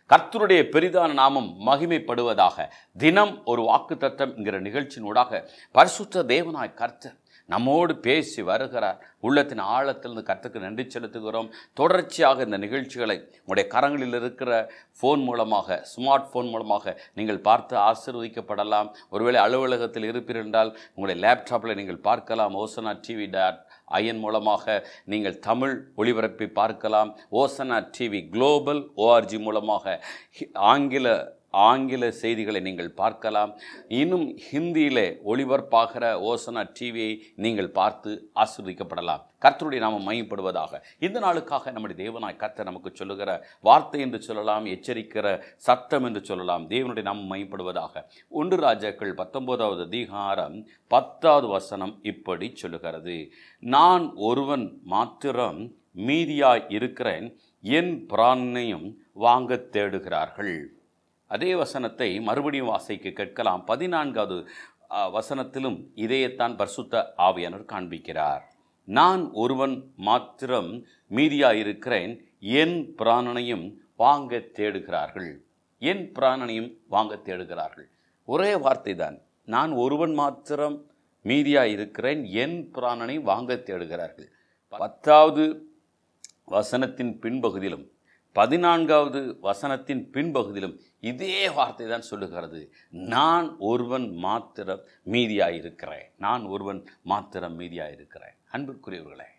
கர்த்தருடைய பெரிதான நாமம் மகிமைப்படுவதாக தினம் ஒரு வாக்குத்தத்தம் என்கிற நிகழ்ச்சியினூடாக பரிசுத்த தேவனாய் கர்த்தர் நம்மோடு பேசி வருகிறார் உள்ளத்தின் ஆழத்திலிருந்து கர்த்தருக்கு நன்றி செலுத்துகிறோம் தொடர்ச்சியாக இந்த நிகழ்ச்சிகளை உங்களுடைய கரங்களில் இருக்கிற ஃபோன் மூலமாக ஸ்மார்ட் ஃபோன் மூலமாக நீங்கள் பார்த்து ஆசீர்வதிக்கப்படலாம் ஒருவேளை அலுவலகத்தில் இருப்பீர்கள் என்றால் உங்களுடைய லேப்டாப்பில் நீங்கள் பார்க்கலாம் ஓசனா டிவி டாட் ஐஎன் மூலமாக நீங்கள் தமிழ் ஒளிபரப்பை பார்க்கலாம் ஓசனா டிவி குளோபல் ஓஆர்ஜி மூலமாக ஹி- ஆங்கில ஆங்கில செய்திகளை நீங்கள் பார்க்கலாம் இன்னும் ஹிந்தியிலே ஒளிபரப்பாகிற ஓசனா டிவியை நீங்கள் பார்த்து ஆசீர்வதிக்கப்படலாம் கர்த்தருடைய நாமம் மையப்படுவதாக இந்த நாளுக்காக நம்முடைய தேவனாய் கர்த்தர் நமக்கு சொல்லுகிற வார்த்தை என்று சொல்லலாம் எச்சரிக்கிற சத்தம் என்று சொல்லலாம் தேவனுடைய நாமம் மையப்படுவதாக ஒன்று ராஜாக்கள் பத்தொன்பதாவது அதிகாரம் பத்தாவது வசனம் இப்படி சொல்லுகிறது நான் ஒருவன் மாத்திரம் மீதியாய் இருக்கிறேன் என் பிராணையும் வாங்கத் தேடுகிறார்கள் அதே வசனத்தை மறுபடியும் வாசிக்க கேட்கலாம் பதினான்காவது அ, வசனத்திலும் இதையத்தான் பரிசுத்த ஆவியானவர் காண்பிக்கிறார் நான் ஒருவன் மாத்திரம் மீதியாயிருக்கிறேன் என் பிராணனையும் வாங்க தேடுகிறார்கள் என் பிராணனையும் வாங்க தேடுகிறார்கள் ஒரே வார்த்தை தான் நான் ஒருவன் மாத்திரம் மீதியாயிருக்கிறேன் என் பிராணனை வாங்க தேடுகிறார்கள் பத்தாவது வசனத்தின் பின்பகுதியிலும் பதினான்காவது வசனத்தின் பின்பகுதியிலும் இதே வார்த்தை தான் சொல்லுகிறது நான் ஒருவன் மாத்திரம் மீதியாயிருக்கிறேன் நான் ஒருவன் மாத்திரம் மீதியாயிருக்கிறேன் அன்பிற்குரியவர்களே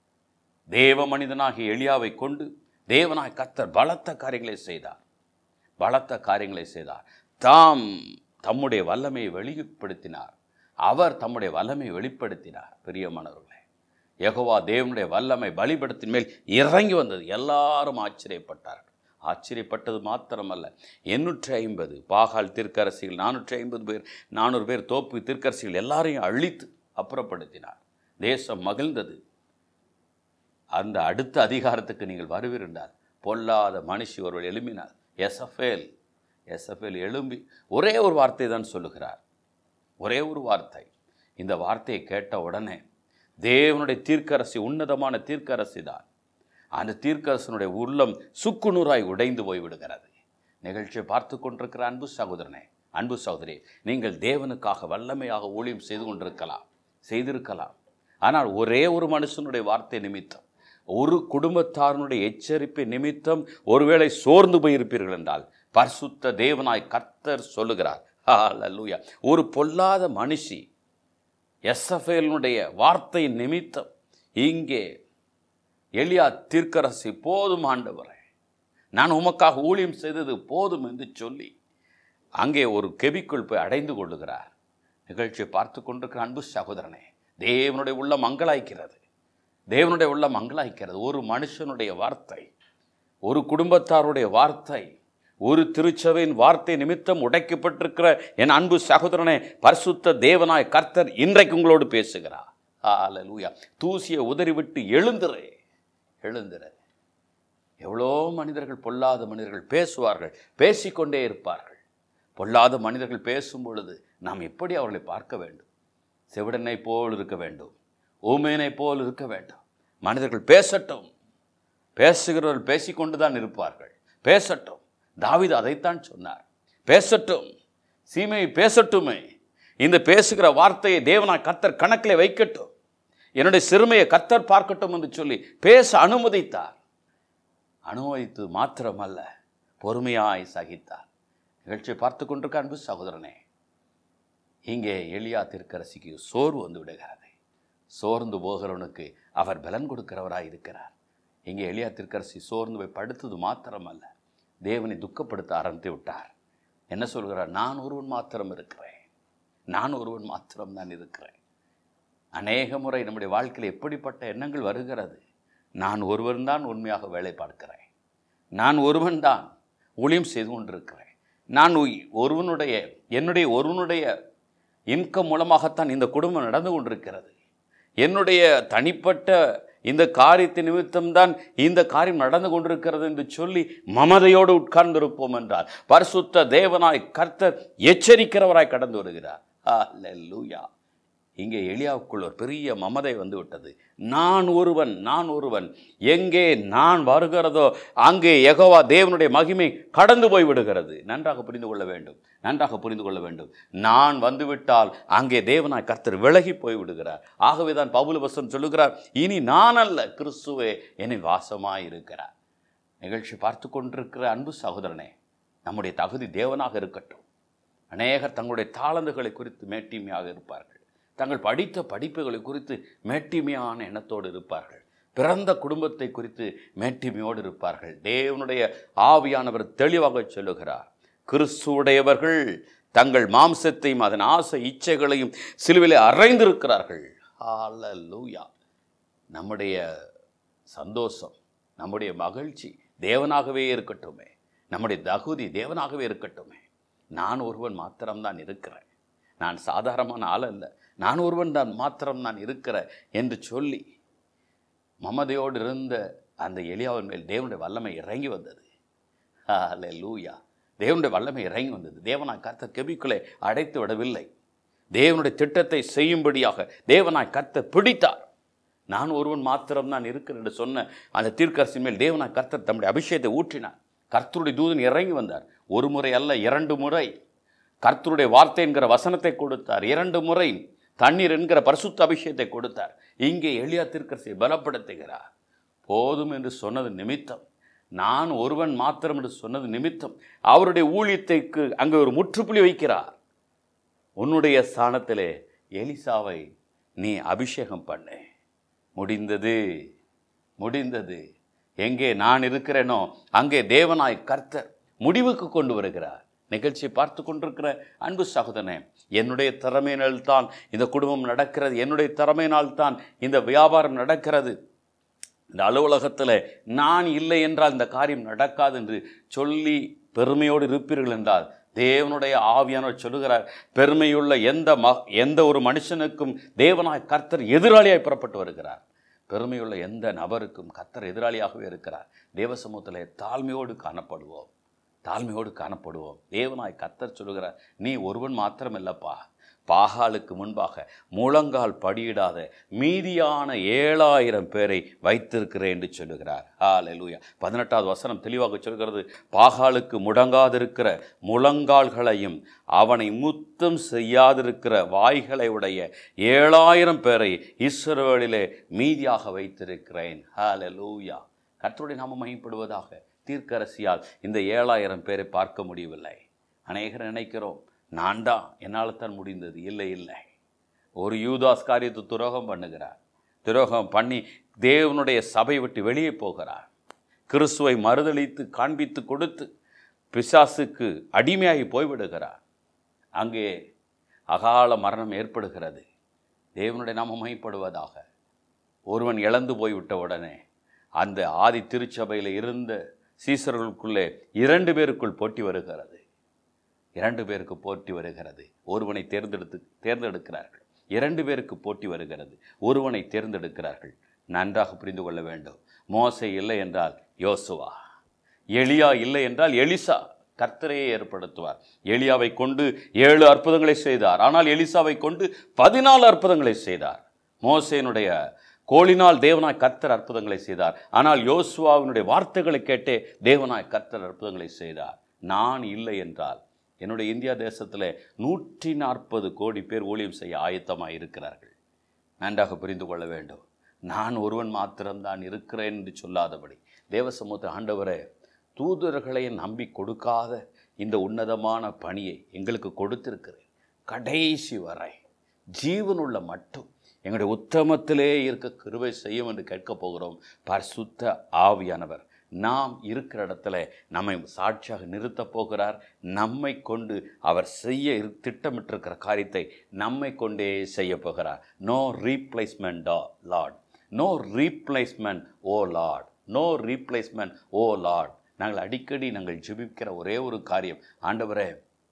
தேவ மனிதனாகிய எளியாவை கொண்டு தேவனாய் கர்த்தர் பலத்த காரியங்களை செய்தார் பலத்த காரியங்களை செய்தார் தாம் தம்முடைய வல்லமையை வெளிப்படுத்தினார் அவர் தம்முடைய வல்லமையை வெளிப்படுத்தினார் பிரியமானவர்களே யெகோவா தேவனுடைய வல்லமை பலிபடத்தின் மேல் இறங்கி வந்தது எல்லாரும் ஆச்சரியப்பட்டார்கள் ஆச்சரியப்பட்டது மாத்திரமல்ல எண்ணூற்றி ஐம்பது பாகால் தீர்க்கரசிகள் நானூற்றி ஐம்பது பேர் நானூறு பேர் தோப்பு தீர்க்கரசிகள் எல்லாரையும் அழித்து அப்புறப்படுத்தினார் தேசம் மகிழ்ந்தது அந்த அடுத்த அதிகாரத்துக்கு நீங்கள் வருவீரென்றால் பொல்லாத மனுஷி ஒருவர் எழும்பினார் எஸ்எஃப்எல் எஸ்எஃப்எல் எழும்பி ஒரே ஒரு வார்த்தை தான் சொல்லுகிறார் ஒரே ஒரு வார்த்தை இந்த வார்த்தையை கேட்ட உடனே தேவனுடைய தீர்க்கரசி உன்னதமான தீர்க்கரசி தான் அந்த தீர்க்கரசனுடைய உள்ளம் சுக்குநூறாய் உடைந்து போய்விடுகிறது நிகழ்ச்சியை பார்த்து கொண்டிருக்கிற அன்பு சகோதரனே அன்பு சகோதரி நீங்கள் தேவனுக்காக வல்லமையாக ஊழியம் செய்து கொண்டிருக்கலாம் செய்திருக்கலாம் ஆனால் ஒரே ஒரு மனுஷனுடைய வார்த்தை நிமித்தம் ஒரு குடும்பத்தாரனுடைய எச்சரிப்பு நிமித்தம் ஒருவேளை சோர்ந்து போயிருப்பீர்கள் என்றால் பரிசுத்த தேவனாய் கர்த்தர் சொல்லுகிறார் ஹalleluya ஒரு பொல்லாத மனுஷி எஸ்எஃப்எல்னுடைய வார்த்தை நிமித்தம் இங்கே எலியா தீர்க்கரசி போதும் ஆண்டவரே நான் உமக்காக ஊழியம் செய்தது போதும் என்று சொல்லி அங்கே ஒரு கெபிக்குள் போய் அடைந்து கொள்ளுகிறார் நிகழ்ச்சியை பார்த்து கொண்டிருக்கிற அன்பு சகோதரனே தேவனுடைய உள்ள மங்களாய்க்கிறது தேவனுடைய உள்ள மங்களாய்க்கிறது ஒரு மனுஷனுடைய வார்த்தை ஒரு குடும்பத்தாருடைய வார்த்தை ஒரு திருச்சபையின் வார்த்தை நிமித்தம் உடைக்கப்பட்டிருக்கிற என் அன்பு சகோதரனே பரிசுத்த தேவனாய் கர்த்தர் இன்றைக்கு உங்களோடு பேசுகிறார் ஹalleluya தூசியை உதறிவிட்டு எழுந்துரு எழுந்துரு எவ்வளோ மனிதர்கள் பொல்லாத மனிதர்கள் பேசுவார்கள் பேசிக்கொண்டே இருப்பார்கள் பொல்லாத மனிதர்கள் பேசும் பொழுது நாம் எப்படி அவர்களை பார்க்க வேண்டும் செவிடனை போல் இருக்க வேண்டும் ஊமேனை போல் இருக்க வேண்டும் மனிதர்கள் பேசட்டும் பேசுகிறவர்கள் பேசிக்கொண்டு தான் இருப்பார்கள் பேசட்டும் தாவீது அதைத்தான் சொன்னார் பேசட்டும் சீமை பேசட்டுமே இந்த பேசுகிற வார்த்தையை தேவனாய் கர்த்தர் கணக்கில் வைக்கட்டும் என்னுடைய சிறுமையை கர்த்தர் பார்க்கட்டும் என்று சொல்லி பேச அனுமதித்தார் அனுமதித்து மாத்திரமல்ல பொறுமையாய் சகித்தார் நிகழ்ச்சியை பார்த்து கொண்டிருக்க அன்பு சகோதரனே இங்கே எளியா திருக்கரசிக்கு சோர்வு வந்து விடுகிறது சோர்ந்து போகிறவனுக்கு அவர் பலன் கொடுக்கிறவராய் இருக்கிறார் இங்கே எளியா திருக்கரசி சோர்ந்து போய் படுத்தது மாத்திரமல்ல தேவனை துக்கப்படுத்த ஆரம்பித்து விட்டார் என்ன சொல்கிறார் நான் ஒருவன் மாத்திரம் இருக்கிறேன் நான் ஒருவன் மாத்திரம் தான் இருக்கிறேன் அநேக முறை நம்முடைய வாழ்க்கையில் எப்படிப்பட்ட எண்ணங்கள் வருகிறது நான் ஒருவன் தான் உண்மையாக வேலை பார்க்கிறேன் நான் ஒருவன் தான் ஊழியம் செய்து கொண்டிருக்கிறேன் நான் உய்- ஒருவனுடைய என்னுடைய ஒருவனுடைய இன்கம் மூலமாகத்தான் இந்த குடும்பம் நடந்து கொண்டிருக்கிறது என்னுடைய தனிப்பட்ட இந்த காரியத்தின் நிமித்தம்தான் இந்த காரியம் நடந்து கொண்டிருக்கிறது என்று சொல்லி மமதையோடு உட்கார்ந்திருப்போம் என்றார் பரிசுத்த தேவனாய் கர்த்தர் எச்சரிக்கிறவராய் கடந்து வருகிறார் ஹalleluya இங்கே எலியாவுக்குள் ஒரு பெரிய மமதை வந்து விட்டது நான் ஒருவன் நான் ஒருவன் எங்கே நான் வருகிறதோ அங்கே யெகோவா தேவனுடைய மகிமை கடந்து போய் விடுகிறது நன்றாக புரிந்து கொள்ள வேண்டும் நன்றாக புரிந்து கொள்ள வேண்டும் நான் வந்துவிட்டால் அங்கே தேவனாய் கர்த்தர் விலகி போய் விடுகிறார் ஆகவே தான் பவுல் வசன் சொல்லுகிறார் இனி நான் அல்ல கிறிஸ்துவே என்னை வாசமாய் இருக்கிறார் நிகழ்ச்சி பார்த்து கொண்டிருக்கிற அன்பு சகோதரனே நம்முடைய தகுதி தேவனாக இருக்கட்டும் அநேகர் தங்களுடைய தாளந்துகளை குறித்து மேட்டிமையாக இருப்பார்கள் தங்கள் படித்த படிப்புகளை குறித்து மேட்டிமையான எண்ணத்தோடு இருப்பார்கள் பிறந்த குடும்பத்தை குறித்து மேட்டிமையோடு இருப்பார்கள் தேவனுடைய ஆவியானவர் தெளிவாக சொல்லுகிறார் கிறிஸ்துவுடையவர்கள் தங்கள் மாம்சத்தையும் அதன் ஆசை இச்சைகளையும் சிலுவிலே அறைந்திருக்கிறார்கள் ஹalleluya நம்முடைய சந்தோஷம் நம்முடைய மகிழ்ச்சி தேவனாகவே இருக்கட்டுமே நம்முடைய தகுதி தேவனாகவே இருக்கட்டுமே நான் ஒருவன் மாத்திரம்தான் இருக்கிறேன் நான் சாதாரணமான ஆள் அல்ல நான் ஒருவன் தான் மாத்திரம் நான் இருக்கிறேன் என்று சொல்லி மமதையோடு இருந்த அந்த எளியாவின் மேல் தேவனுடைய வல்லமை இறங்கி வந்தது ஹalleluya லூயா தேவனுடைய வல்லமை இறங்கி வந்தது தேவனாய் கர்த்தர் கெபிக்குள்ளே அடைத்து விடவில்லை தேவனுடைய திட்டத்தை செய்யும்படியாக தேவனாய் கர்த்தர் பிடித்தார் நான் ஒருவன் மாத்திரம் நான் இருக்கிறேன் என்று சொன்ன அந்த தீர்க்கரசின் மேல் தேவனாய் கர்த்தர் தம்முடைய அபிஷேகத்தை ஊற்றினார் கர்த்தருடைய தூதன் இறங்கி வந்தார் ஒரு முறை அல்ல இரண்டு முறை கர்த்தருடைய வார்த்தை என்கிற வசனத்தை கொடுத்தார் இரண்டு முறை தண்ணீர் என்கிற பரிசுத்த அபிஷேகத்தை கொடுத்தார் இங்கே எளியா தீர்க்கரசியை பலப்படுத்துகிறார் போதும் என்று சொன்னது நிமித்தம் நான் ஒருவன் மாத்திரம் என்று சொன்னது நிமித்தம் அவருடைய ஊழியத்தைக்கு அங்கே ஒரு முற்றுப்புள்ளி வைக்கிறார் உன்னுடைய ஸ்தானத்திலே எலிசாவை நீ அபிஷேகம் பண்ணு முடிந்தது முடிந்தது எங்கே நான் இருக்கிறேனோ அங்கே தேவனாய் கர்த்தர் முடிவுக்கு கொண்டு வருகிறார் நிகழ்ச்சியை பார்த்து கொண்டிருக்கிற அன்பு சகோதரனே என்னுடைய திறமையினால் தான் இந்த குடும்பம் நடக்கிறது என்னுடைய திறமையினால் தான் இந்த வியாபாரம் நடக்கிறது இந்த அலுவலகத்தில் நான் இல்லை என்றால் இந்த காரியம் நடக்காது என்று சொல்லி பெருமையோடு இருப்பீர்கள் என்றால் தேவனுடைய ஆவியானவர் சொல்லுகிறார் பெருமையுள்ள எந்த ம எந்த ஒரு மனுஷனுக்கும் தேவனாய் கர்த்தர் எதிராளியாய் புறப்பட்டு வருகிறார் பெருமையுள்ள எந்த நபருக்கும் கர்த்தர் எதிராளியாகவே இருக்கிறார் தேவ சமூகத்திலே தாழ்மையோடு காணப்படுவோம் தாழ்மையோடு காணப்படுவோம் தேவனாய் கர்த்தர் சொல்லுகிறார் நீ ஒருவன் மாத்திரம் இல்லப்பா பாகாலுக்கு முன்பாக முழங்கால் படியிடாத மீதியான ஏழாயிரம் பேரை வைத்திருக்கிறேன் என்று சொல்லுகிறார் ஹalleluya பதினெட்டாவது வசனம் தெளிவாக சொல்கிறது பாகாலுக்கு முடங்காதிருக்கிற முழங்கால்களையும் அவனை முத்தம் செய்யாதிருக்கிற வாய்களை உடைய ஏழாயிரம் பேரை இஸ்ரவேலிலே மீதியாக வைத்திருக்கிறேன் ஹalleluya கர்த்தருடைய நாம மகிமைப்படுவதாக தீர்க்கரசியால் இந்த ஏழாயிரம் பேரை பார்க்க முடியவில்லை அநேகர் நினைக்கிறோம் நான் தான் என்னால் தான் முடிந்தது இல்லை இல்லை ஒரு யூதாஸ் காரியத்தை துரோகம் பண்ணுகிறார் துரோகம் பண்ணி தேவனுடைய சபை விட்டு வெளியே போகிறார் கிறிஸ்துவை மறுதளித்து காண்பித்து கொடுத்து பிசாசுக்கு அடிமையாகி போய்விடுகிறார் அங்கே அகால மரணம் ஏற்படுகிறது தேவனுடைய நாம மகிமைப்படுவதாக ஒருவன் இழந்து போய்விட்ட உடனே அந்த ஆதி திருச்சபையில் இருந்த சீசர்களுக்குள்ளே இரண்டு பேருக்குள் போட்டி வருகிறது இரண்டு பேருக்கு போட்டி வருகிறது ஒருவனை தேர்ந்தெடுத்து தேர்ந்தெடுக்கிறார்கள் இரண்டு பேருக்கு போட்டி வருகிறது ஒருவனை தேர்ந்தெடுக்கிறார்கள் நன்றாக புரிந்து கொள்ள வேண்டும் மோசை இல்லை என்றால் யோசுவா எலியா இல்லை என்றால் எலிசா கர்த்தரையே ஏற்படுத்துவார் எலியாவை கொண்டு ஏழு அற்புதங்களை செய்தார் ஆனால் எலிசாவை கொண்டு பதினாலு அற்புதங்களை செய்தார் மோசேனுடைய கோளினால் தேவனாய் கர்த்தர் அற்புதங்களை செய்தார் ஆனால் யோசுவாவினுடைய வார்த்தைகளை கேட்டே தேவனாய் கர்த்தர் அற்புதங்களை செய்தார் நான் இல்லை என்றால் என்னுடைய இந்தியா தேசத்தில் நூற்றி நாற்பது கோடி பேர் ஊழியம் செய்ய ஆயத்தமாக இருக்கிறார்கள் நன்றாக புரிந்து கொள்ள வேண்டும் நான் ஒருவன் மாத்திரம்தான் இருக்கிறேன் என்று சொல்லாதபடி தேவ சமூகத்தில் ஆண்டவரே தூதர்களை நம்பி கொடுக்காத இந்த உன்னதமான பணியை எங்களுக்கு கொடுத்திருக்கிறேன் கடைசி வரை ஜீவனுள்ள மட்டும் எங்களுடைய உத்தமத்திலே இருக்க கிருபை செய்யும் என்று கேட்கப் போகிறோம் பரிசுத்த ஆவியானவர் நாம் இருக்கிற இடத்துல நம்மை சாட்சியாக நிறுத்தப் போகிறார் நம்மை கொண்டு அவர் செய்ய இரு- திட்டமிட்டிருக்கிற காரியத்தை நம்மை கொண்டே செய்ய போகிறார் no replacement lord no replacement oh lord no replacement oh lord நாங்கள் அடிக்கடி நாங்கள் ஜெபிக்கிற ஒரே ஒரு காரியம் ஆண்டவரே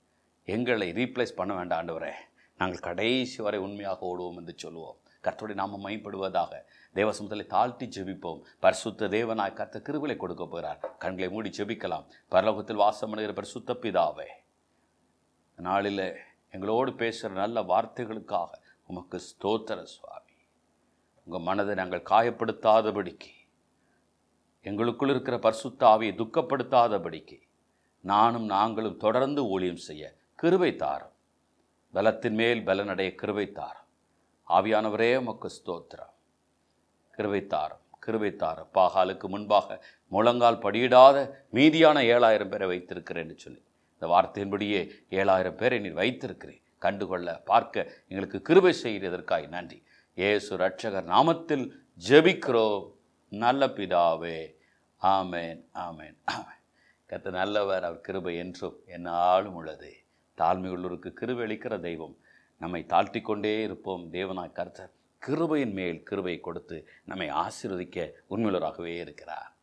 எங்களை ரீப்ளேஸ் பண்ண வேண்டாம் ஆண்டவரே நாங்கள் கடைசி வரை உண்மையாக ஓடுவோம் என்று சொல்லுவோம் கர்த்தருடைய நாம மைப்படுவதாக தேவசமத்தில் தாழ்த்தி ஜெபிப்போம் பரிசுத்த தேவனாய் கர்த்த கிருவிலை கொடுக்க போகிறார் கண்களை மூடி ஜெபிக்கலாம் பரலோகத்தில் வாசம் பண்ணுகிற பரிசுத்த பிதாவே இந்த நாளில் எங்களோடு பேசுகிற நல்ல வார்த்தைகளுக்காக உமக்கு ஸ்தோத்திர சுவாமி உங்கள் மனதை நாங்கள் காயப்படுத்தாதபடிக்கு எங்களுக்குள் இருக்கிற பரிசுத்த ஆவியை துக்கப்படுத்தாதபடிக்கு நானும் நாங்களும் தொடர்ந்து ஊழியம் செய்ய கிருபை தாரும் பலத்தின் மேல் பலனடைய கிருபை தாரும் ஆவியானவரே உமக்கு ஸ்தோத்திரம் கிருபை தாரும் கிருபை தாரும் பாகாலுக்கு முன்பாக முழங்கால் படியிடாத மீதியான ஏழாயிரம் பேரை வைத்திருக்கிறேன் என்று சொல்லி இந்த வார்த்தையின்படியே ஏழாயிரம் பேரை நீர் வைத்திருக்கிறேன் கண்டுகொள்ள பார்க்க எங்களுக்கு கிருபை செய்கிறதற்காய் நன்றி இயேசு ரட்சகர் நாமத்தில் ஜெபிக்கிறோம் நல்ல பிதாவே ஆமேன் ஆமேன் ஆமேன் கத்த நல்லவர் அவர் கிருபை என்றும் என்னாலும் உள்ளது தாழ்மை உள்ளோருக்கு கிருபை அளிக்கிற தெய்வம் நம்மை தாழ்த்தி கொண்டே இருப்போம் தேவனாய் கர்த்தர் கிருபையின் மேல் கிருபை கொடுத்து நம்மை ஆசீர்வதிக்க உண்மையுள்ளவராகவே இருக்கிறார்